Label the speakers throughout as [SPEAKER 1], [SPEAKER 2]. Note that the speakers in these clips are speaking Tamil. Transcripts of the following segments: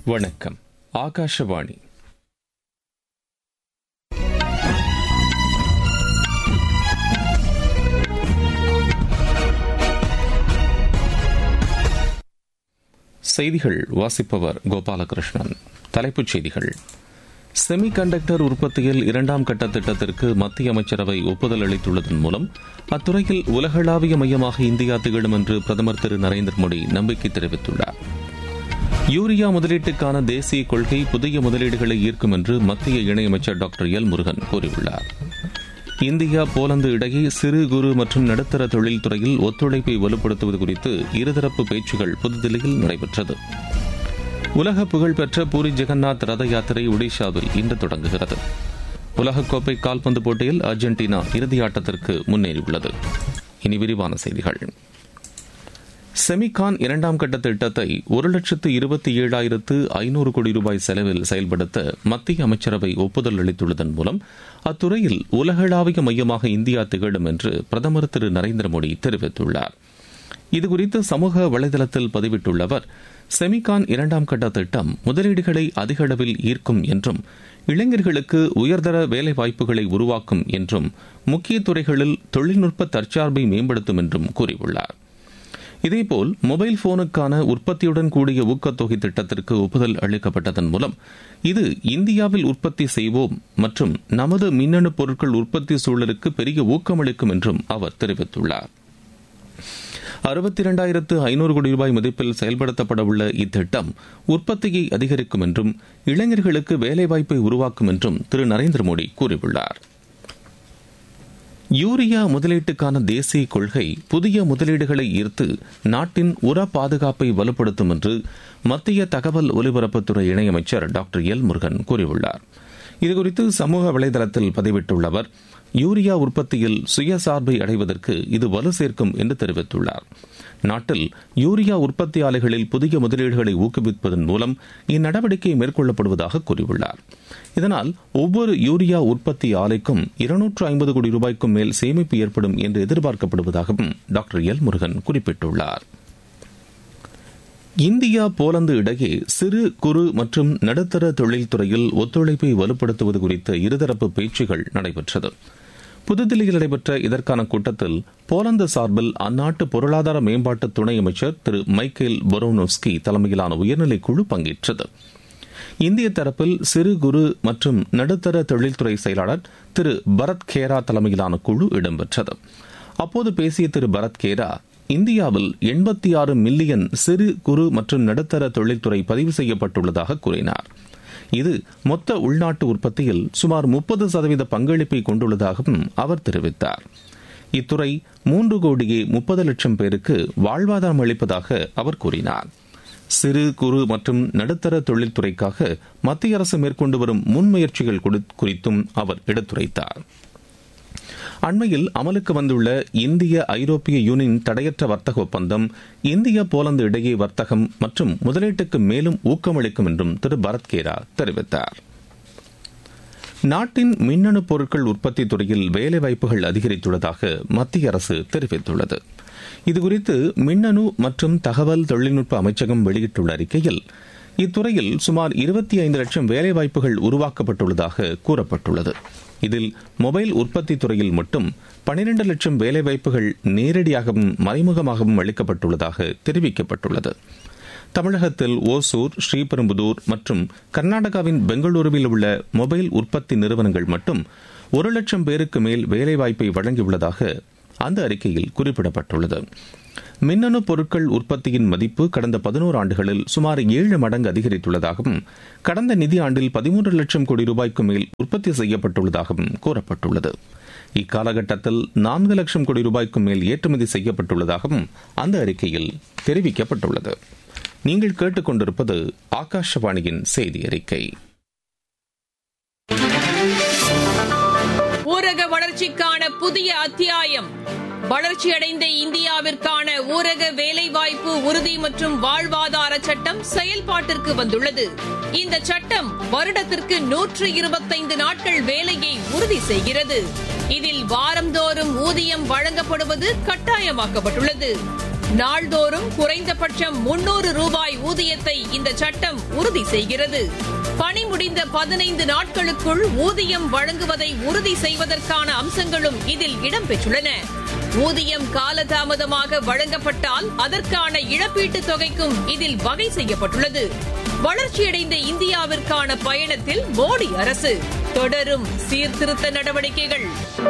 [SPEAKER 1] வணக்கம் ஆகாஷவாணி செய்திகள் வாசிப்பவர் கோபாலகிருஷ்ணன் தலைப்புச் செய்திகள் செமி கண்டக்டர் உற்பத்தியில் இரண்டாம் கட்ட திட்டத்திற்கு மத்திய அமைச்சரவை ஒப்புதல் அளித்துள்ளதன் மூலம் அத்துறையில் உலகளாவிய மையமாக இந்தியா திகழும் என்று பிரதமர் திரு நரேந்திர மோடி நம்பிக்கை தெரிவித்துள்ளார் யூரியா முதலீட்டுக்கான தேசிய கொள்கை புதிய முதலீடுகளை ஈர்க்கும் என்று மத்திய இணையமைச்சர் டாக்டர் எல் முருகன் கூறியுள்ளார் இந்தியா போலந்து இடையே சிறு குறு மற்றும் நடுத்தர தொழில் துறையில் ஒத்துழைப்பை வலுப்படுத்துவது குறித்து இருதரப்பு பேச்சுகள் புதுதில்லியில் நடைபெற்றது உலக புகழ்பெற்ற பூரி ஜெகநாத் ரத யாத்திரை ஒடிஷாவில் இன்று தொடங்குகிறது உலகக்கோப்பை கால்பந்து போட்டியில் அர்ஜென்டினா இறுதியாட்டத்திற்கு முன்னேறியுள்ளது இனி விரிவான செய்திகள் செமிகான் இரண்டாம் கட்ட திட்டத்தை ஒரு லட்சத்து இருபத்தி ஏழாயிரத்து ஐநூறு கோடி ரூபாய் செலவில் செயல்படுத்த மத்திய அமைச்சரவை ஒப்புதல் அளித்துள்ளதன் மூலம் அத்துறையில் உலகளாவிய மையமாக இந்தியா திகழும் என்று பிரதமர் திரு நரேந்திர மோடி தெரிவித்துள்ளார் இதுகுறித்து சமூக வலைதளத்தில் பதிவிட்டுள்ள அவர் செமிகான் இரண்டாம் கட்ட திட்டம் முதலீடுகளை அதிக அளவில் ஈர்க்கும் என்றும் இளைஞர்களுக்கு உயர்தர வேலை வாய்ப்புகளை உருவாக்கும் என்றும் முக்கிய துறைகளில் தொழில்நுட்ப தற்சார்பை மேம்படுத்தும் என்றும் கூறியுள்ளார் இதேபோல் மொபைல் போனுக்கான உற்பத்தியுடன் கூடிய ஊக்கத்தொகை திட்டத்திற்கு ஒப்புதல் அளிக்கப்பட்டதன் மூலம் இது இந்தியாவில் உற்பத்தி செய்வோம் மற்றும் நமது மின்னணு பொருட்கள் உற்பத்தி சூழலுக்கு பெரிய ஊக்கமளிக்கும் என்றும் அவர் தெரிவித்துள்ளார் அறுபத்தி இரண்டாயிரத்து ஐநூறு கோடி ரூபாய் மதிப்பில் செயல்படுத்தப்பட உள்ள இத்திட்டம் உற்பத்தியை அதிகரிக்கும் என்றும் இளைஞர்களுக்கு வேலைவாய்ப்பை உருவாக்கும் என்றும் திரு நரேந்திர மோடி கூறியுள்ளார் யூரியா முதலீட்டுக்கான தேசிய கொள்கை புதிய முதலீடுகளை ஈர்த்து நாட்டின் உர பாதுகாப்பை வலுப்படுத்தும் என்று மத்திய தகவல் ஒலிபரப்புத்துறை இணையமைச்சர் டாக்டர் எல் முருகன் கூறியுள்ளார் இதுகுறித்து சமூக வலைதளத்தில் பதிவிட்டுள்ள அவர் யூரியா உற்பத்தியில் சுயசார்பை அடைவதற்கு இது வலு சேர்க்கும் என்று தெரிவித்துள்ளார் நாட்டில் யூரியா உற்பத்தி ஆலைகளில் புதிய முதலீடுகளை ஊக்குவிப்பதன் மூலம் இந்நடவடிக்கை மேற்கொள்ளப்படுவதாக கூறியுள்ளார் இதனால் ஒவ்வொரு யூரியா உற்பத்தி ஆலைக்கும் இருநூற்று ஐம்பது கோடி ரூபாய்க்கும் மேல் சேமிப்பு ஏற்படும் என்று எதிர்பார்க்கப்படுவதாகவும் டாக்டர் எல் முருகன் குறிப்பிட்டுள்ளார் இந்தியா போலந்து இடையே சிறு குறு மற்றும் நடுத்தர தொழில்துறையில் ஒத்துழைப்பை வலுப்படுத்துவது குறித்த இருதரப்பு பேச்சுகள் நடைபெற்றது புதுதில்லியில் நடைபெற்ற இதற்கான கூட்டத்தில் போலந்து சார்பில் அந்நாட்டு பொருளாதார மேம்பாட்டு துணை அமைச்சர் திரு மைக்கேல் பொரோனோஸ்கி தலைமையிலான உயர்நிலை குழு பங்கேற்றது இந்திய தரப்பில் சிறு குறு மற்றும் நடுத்தர தொழில்துறை செயலாளர் திரு பரத் கேரா தலைமையிலான குழு இடம்பெற்றது அப்போது பேசிய திரு பரத் கேரா இந்தியாவில் எண்பத்தி ஆறு மில்லியன் சிறு குறு மற்றும் நடுத்தர தொழில்துறை பதிவு செய்யப்பட்டுள்ளதாக கூறினார் இது மொத்த உள்நாட்டு உற்பத்தியில் சுமார் முப்பது சதவீத பங்களிப்பை கொண்டுள்ளதாகவும் அவர் தெரிவித்தார் இத்துறை மூன்று கோடியே முப்பது லட்சம் பேருக்கு வாழ்வாதாரம் அளிப்பதாக அவர் கூறினார் சிறு குறு மற்றும் நடுத்தர தொழில்துறைக்காக மத்திய அரசு மேற்கொண்டு வரும் முன்முயற்சிகள் குறித்தும் அவர் எடுத்துரைத்தார் அண்மையில் அமலுக்கு வந்துள்ள இந்திய ஐரோப்பிய யூனியன் தடையற்ற வர்த்தக ஒப்பந்தம் இந்தியா போலந்து இடையே வர்த்தகம் மற்றும் முதலீட்டுக்கு மேலும் ஊக்கமளிக்கும் என்றும் திரு பரத்கேரா தெரிவித்தார் நாட்டின் மின்னணு பொருட்கள் உற்பத்தி துறையில் வேலைவாய்ப்புகள் அதிகரித்துள்ளதாக மத்திய அரசு தெரிவித்துள்ளது இதுகுறித்து மின்னணு மற்றும் தகவல் தொழில்நுட்ப அமைச்சகம் வெளியிட்டுள்ள அறிக்கையில் இத்துறையில் சுமார் இருபத்தி ஐந்து லட்சம் வேலைவாய்ப்புகள் உருவாக்கப்பட்டுள்ளதாக கூறப்பட்டுள்ளது இதில் மொபைல் உற்பத்தி துறையில் மட்டும் பனிரெண்டு லட்சம் வேலைவாய்ப்புகள் நேரடியாகவும் மறைமுகமாகவும் அளிக்கப்பட்டுள்ளதாக தெரிவிக்கப்பட்டுள்ளது தமிழகத்தில் ஓசூர் ஸ்ரீபெரும்புதூர் மற்றும் கர்நாடகாவின் பெங்களூருவில் உள்ள மொபைல் உற்பத்தி நிறுவனங்கள் மட்டும் ஒரு லட்சம் பேருக்கு மேல் வேலைவாய்ப்பை வழங்கியுள்ளதாக அந்த அறிக்கையில் குறிப்பிடப்பட்டுள்ளது மின்னணு பொருட்கள் உற்பத்தியின் மதிப்பு கடந்த பதினோரு ஆண்டுகளில் சுமார் ஏழு மடங்கு அதிகரித்துள்ளதாகவும் கடந்த நிதி ஆண்டில் பதிமூன்று லட்சம் கோடி ரூபாய்க்கு மேல் உற்பத்தி செய்யப்பட்டுள்ளதாகவும் கூறப்பட்டுள்ளது இக்காலகட்டத்தில் நான்கு லட்சம் கோடி ரூபாய்க்கு மேல் ஏற்றுமதி செய்யப்பட்டுள்ளதாகவும் அந்த அறிக்கையில் தெரிவிக்கப்பட்டுள்ளது நீங்கள் கேட்டுக்கொண்டிருப்பது ஆகாஷவாணியின் செய்தி அறிக்கை
[SPEAKER 2] ஊரக வளர்ச்சிக்கான புதிய அத்தியாயம் வளர்ச்சியடைந்த இந்தியாவிற்கான ஊரக வேலைவாய்ப்பு உறுதி மற்றும் வாழ்வாதார சட்டம் செயல்பாட்டிற்கு வந்துள்ளது இந்த சட்டம் வருடத்திற்கு நூற்று இருபத்தைந்து நாட்கள் வேலையை உறுதி செய்கிறது இதில் வாரந்தோறும் ஊதியம் வழங்கப்படுவது கட்டாயமாக்கப்பட்டுள்ளது நாள்தோறும் குறைந்தபட்சம் முன்னூறு ரூபாய் ஊதியத்தை இந்த சட்டம் உறுதி செய்கிறது பணி முடிந்த பதினைந்து நாட்களுக்குள் ஊதியம் வழங்குவதை உறுதி செய்வதற்கான அம்சங்களும் இதில் இடம்பெற்றுள்ளன ஊதியம் காலதாமதமாக வழங்கப்பட்டால் அதற்கான இழப்பீட்டுத் தொகைக்கும் இதில் வகை செய்யப்பட்டுள்ளது வளர்ச்சியடைந்த இந்தியாவிற்கான பயணத்தில் மோடி அரசு தொடரும் சீர்திருத்த நடவடிக்கைகள்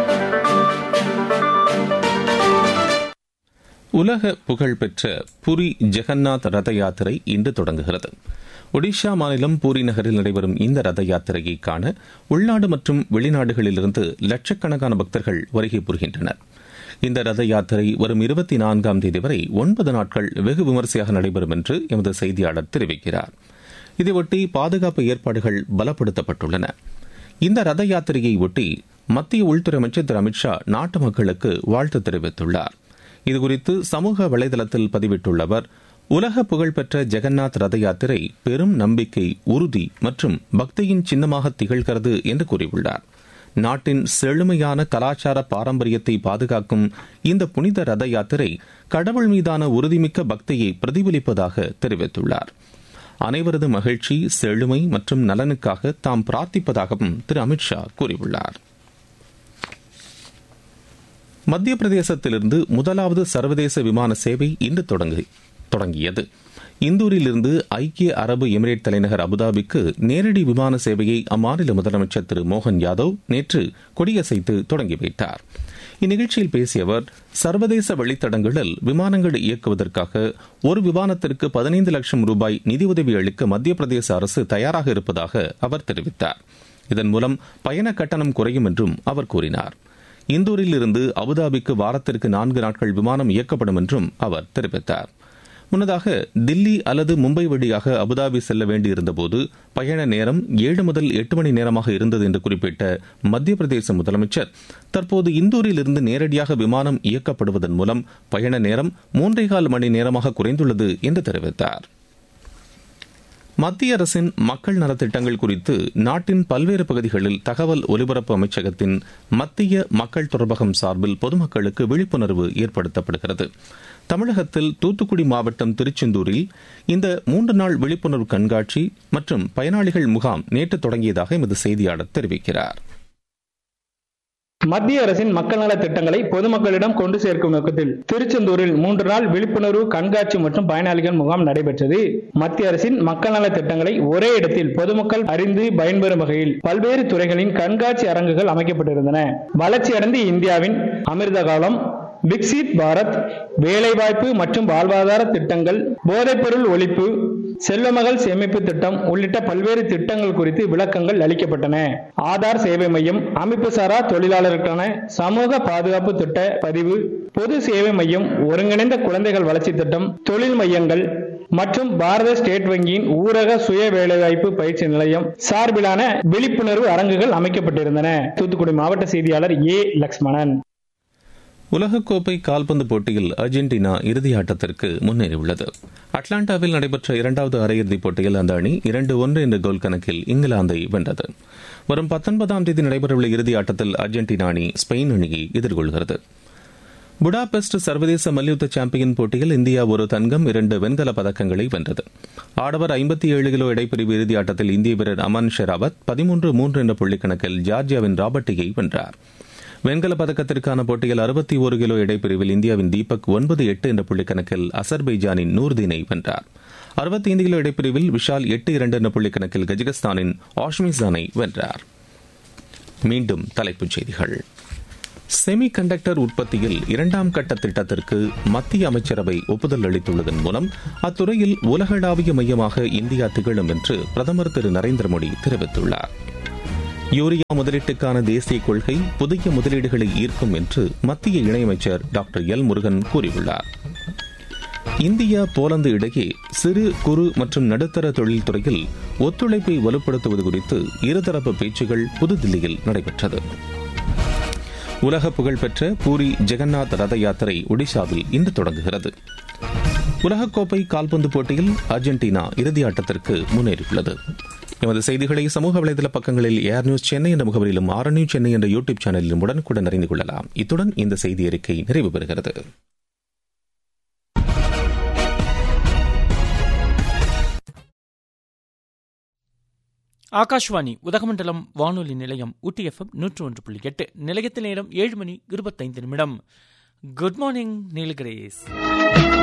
[SPEAKER 1] உலக புகழ்பெற்ற புரி ஜெகநாத் ரத யாத்திரை இன்று தொடங்குகிறது ஒடிஷா மாநிலம் பூரி நகரில் நடைபெறும் இந்த ரத யாத்திரையை காண உள்நாடு மற்றும் வெளிநாடுகளிலிருந்து லட்சக்கணக்கான பக்தர்கள் வருகை புரிகின்றனர் இந்த ரத யாத்திரை வரும் இருபத்தி நான்காம் தேதி வரை ஒன்பது நாட்கள் வெகு விமரிசையாக நடைபெறும் என்று எமது செய்தியாளர் தெரிவிக்கிறார் இதையொட்டி பாதுகாப்பு ஏற்பாடுகள் பலப்படுத்தப்பட்டுள்ளன இந்த ரத யாத்திரையை ஒட்டி மத்திய உள்துறை அமைச்சர் திரு அமித்ஷா நாட்டு மக்களுக்கு வாழ்த்து தெரிவித்துள்ளார் இதுகுறித்து சமூக வலைதளத்தில் பதிவிட்டுள்ள அவர் உலக புகழ்பெற்ற ஜெகநாத் ரத யாத்திரை பெரும் நம்பிக்கை உறுதி மற்றும் பக்தியின் சின்னமாக திகழ்கிறது என்று கூறியுள்ளார் நாட்டின் செழுமையான கலாச்சார பாரம்பரியத்தை பாதுகாக்கும் இந்த புனித ரத யாத்திரை கடவுள் மீதான உறுதிமிக்க பக்தியை பிரதிபலிப்பதாக தெரிவித்துள்ளார் அனைவரது மகிழ்ச்சி செழுமை மற்றும் நலனுக்காக தாம் பிரார்த்திப்பதாகவும் திரு அமித்ஷா கூறியுள்ளார் மத்திய பிரதேசத்திலிருந்து முதலாவது சர்வதேச விமான சேவை இன்று தொடங்கியது இந்தூரிலிருந்து ஐக்கிய அரபு எமிரேட் தலைநகர் அபுதாபிக்கு நேரடி விமான சேவையை அம்மாநில முதலமைச்சர் திரு மோகன் யாதவ் நேற்று கொடியசைத்து தொடங்கி வைத்தார் இந்நிகழ்ச்சியில் பேசிய அவர் சர்வதேச வழித்தடங்களில் விமானங்கள் இயக்குவதற்காக ஒரு விமானத்திற்கு பதினைந்து லட்சம் ரூபாய் நிதியுதவி அளிக்க மத்திய பிரதேச அரசு தயாராக இருப்பதாக அவர் தெரிவித்தார் இதன் மூலம் பயண கட்டணம் குறையும் என்றும் அவர் கூறினார் இந்தூரில் இருந்து அபுதாபிக்கு வாரத்திற்கு நான்கு நாட்கள் விமானம் இயக்கப்படும் என்றும் அவர் தெரிவித்தார் முன்னதாக தில்லி அல்லது மும்பை வழியாக அபுதாபி செல்ல வேண்டியிருந்தபோது பயண நேரம் ஏழு முதல் எட்டு மணி நேரமாக இருந்தது என்று குறிப்பிட்ட மத்திய பிரதேச முதலமைச்சர் தற்போது இந்தூரில் இருந்து நேரடியாக விமானம் இயக்கப்படுவதன் மூலம் பயண நேரம் மூன்றேகால் மணி நேரமாக குறைந்துள்ளது என்று தெரிவித்தார் மத்திய அரசின் மக்கள் நலத்திட்டங்கள் குறித்து நாட்டின் பல்வேறு பகுதிகளில் தகவல் ஒலிபரப்பு அமைச்சகத்தின் மத்திய மக்கள் தொடர்பகம் சார்பில் பொதுமக்களுக்கு விழிப்புணர்வு ஏற்படுத்தப்படுகிறது தமிழகத்தில் தூத்துக்குடி மாவட்டம் திருச்செந்தூரில் இந்த மூன்று நாள் விழிப்புணர்வு கண்காட்சி மற்றும் பயனாளிகள் முகாம் நேற்று தொடங்கியதாக எமது செய்தியாளர் தெரிவிக்கிறார்
[SPEAKER 3] மத்திய அரசின் மக்கள் நல திட்டங்களை பொதுமக்களிடம் கொண்டு சேர்க்கும் நோக்கத்தில் திருச்செந்தூரில் மூன்று நாள் விழிப்புணர்வு கண்காட்சி மற்றும் பயனாளிகள் முகாம் நடைபெற்றது மத்திய அரசின் மக்கள் நல திட்டங்களை ஒரே இடத்தில் பொதுமக்கள் அறிந்து பயன்பெறும் வகையில் பல்வேறு துறைகளின் கண்காட்சி அரங்குகள் அமைக்கப்பட்டிருந்தன வளர்ச்சியடைந்த இந்தியாவின் அமிர்த காலம் விக்சித் பாரத் வேலைவாய்ப்பு மற்றும் வாழ்வாதார திட்டங்கள் போதைப்பொருள் ஒழிப்பு செல்வமகள் சேமிப்பு திட்டம் உள்ளிட்ட பல்வேறு திட்டங்கள் குறித்து விளக்கங்கள் அளிக்கப்பட்டன ஆதார் சேவை மையம் அமைப்பு சாரா தொழிலாளருக்கான சமூக பாதுகாப்பு திட்ட பதிவு பொது சேவை மையம் ஒருங்கிணைந்த குழந்தைகள் வளர்ச்சி திட்டம் தொழில் மையங்கள் மற்றும் பாரத ஸ்டேட் வங்கியின் ஊரக சுய வேலைவாய்ப்பு பயிற்சி நிலையம் சார்பிலான விழிப்புணர்வு அரங்குகள் அமைக்கப்பட்டிருந்தன தூத்துக்குடி மாவட்ட செய்தியாளர் ஏ லக்ஷ்மணன்
[SPEAKER 1] உலகக்கோப்பை கால்பந்து போட்டியில் அர்ஜென்டினா இறுதி ஆட்டத்திற்கு முன்னேறியுள்ளது அட்லாண்டாவில் நடைபெற்ற இரண்டாவது அரையிறுதிப் போட்டியில் அந்த அணி இரண்டு ஒன்று என்ற கோல் கணக்கில் இங்கிலாந்தை வென்றது வரும் பத்தொன்பதாம் தேதி நடைபெறவுள்ள இறுதி ஆட்டத்தில் அர்ஜென்டினா அணி ஸ்பெயின் அணியை எதிர்கொள்கிறது புடாபெஸ்ட் சர்வதேச மல்யுத்த சாம்பியன் போட்டியில் இந்தியா ஒரு தங்கம் இரண்டு வெண்கல பதக்கங்களை வென்றது ஆடவர் ஐம்பத்தி ஏழு கிலோ இடைப்பிரிவு இறுதி ஆட்டத்தில் இந்திய வீரர் அமன் ஷெராவத் பதிமூன்று மூன்று என்ற புள்ளிக்கணக்கில் ஜார்ஜியாவின் ராபர்ட்டியை வென்றார் வெண்கல பதக்கத்திற்கான போட்டியில் அறுபத்தி ஒரு கிலோ இடைப்பிரிவில் இந்தியாவின் தீபக் ஒன்பது எட்டு என்ற புள்ளிக்கணக்கில் அசர்பைஜானின் நூர்தீனை வென்றார் அறுபத்தி ஐந்து கிலோ இடைப்பிரிவில் விஷால் எட்டு இரண்டு என்ற புள்ளிக்கணக்கில் கஜகஸ்தானின் ஆஷ்மிசானை வென்றார் மீண்டும் தலைப்புச் செய்திகள் செமி கண்டக்டர் உற்பத்தியில் இரண்டாம் கட்ட திட்டத்திற்கு மத்திய அமைச்சரவை ஒப்புதல் அளித்துள்ளதன் மூலம் அத்துறையில் உலகளாவிய மையமாக இந்தியா திகழும் என்று பிரதமர் திரு நரேந்திர மோடி தெரிவித்துள்ளார் யூரியா முதலீட்டுக்கான தேசிய கொள்கை புதிய முதலீடுகளை ஈர்க்கும் என்று மத்திய இணையமைச்சர் டாக்டர் எல் முருகன் கூறியுள்ளார் இந்தியா போலந்து இடையே சிறு குறு மற்றும் நடுத்தர தொழில்துறையில் ஒத்துழைப்பை வலுப்படுத்துவது குறித்து இருதரப்பு பேச்சுகள் புதுதில்லியில் நடைபெற்றது உலக புகழ்பெற்ற பூரி ஜெகநாத் ரத யாத்திரை ஒடிஷாவில் இன்று தொடங்குகிறது உலகக்கோப்பை கால்பந்து போட்டியில் அர்ஜென்டினா இறுதியாட்டத்திற்கு முன்னேறியுள்ளது எமது செய்திகளை சமூக வலைதள பக்கங்களில் ஏர் நியூஸ் சென்னை என்ற முகவரியிலும் ஆர் நியூஸ் சென்னை என்ற யூடியூப் சேனலிலும் உடனுக்குடன் அறிந்து கொள்ளலாம் இத்துடன் இந்த செய்தி அறிக்கை நிறைவு பெறுகிறது
[SPEAKER 4] ஆகாஷ்வாணி உதகமண்டலம் வானொலி நிலையம் ஊட்டி எஃப்எம் நூற்று ஒன்று புள்ளி எட்டு நிலையத்தில் நேரம் ஏழு மணி இருபத்தைந்து நிமிடம் குட் மார்னிங் நீலகிரேஸ்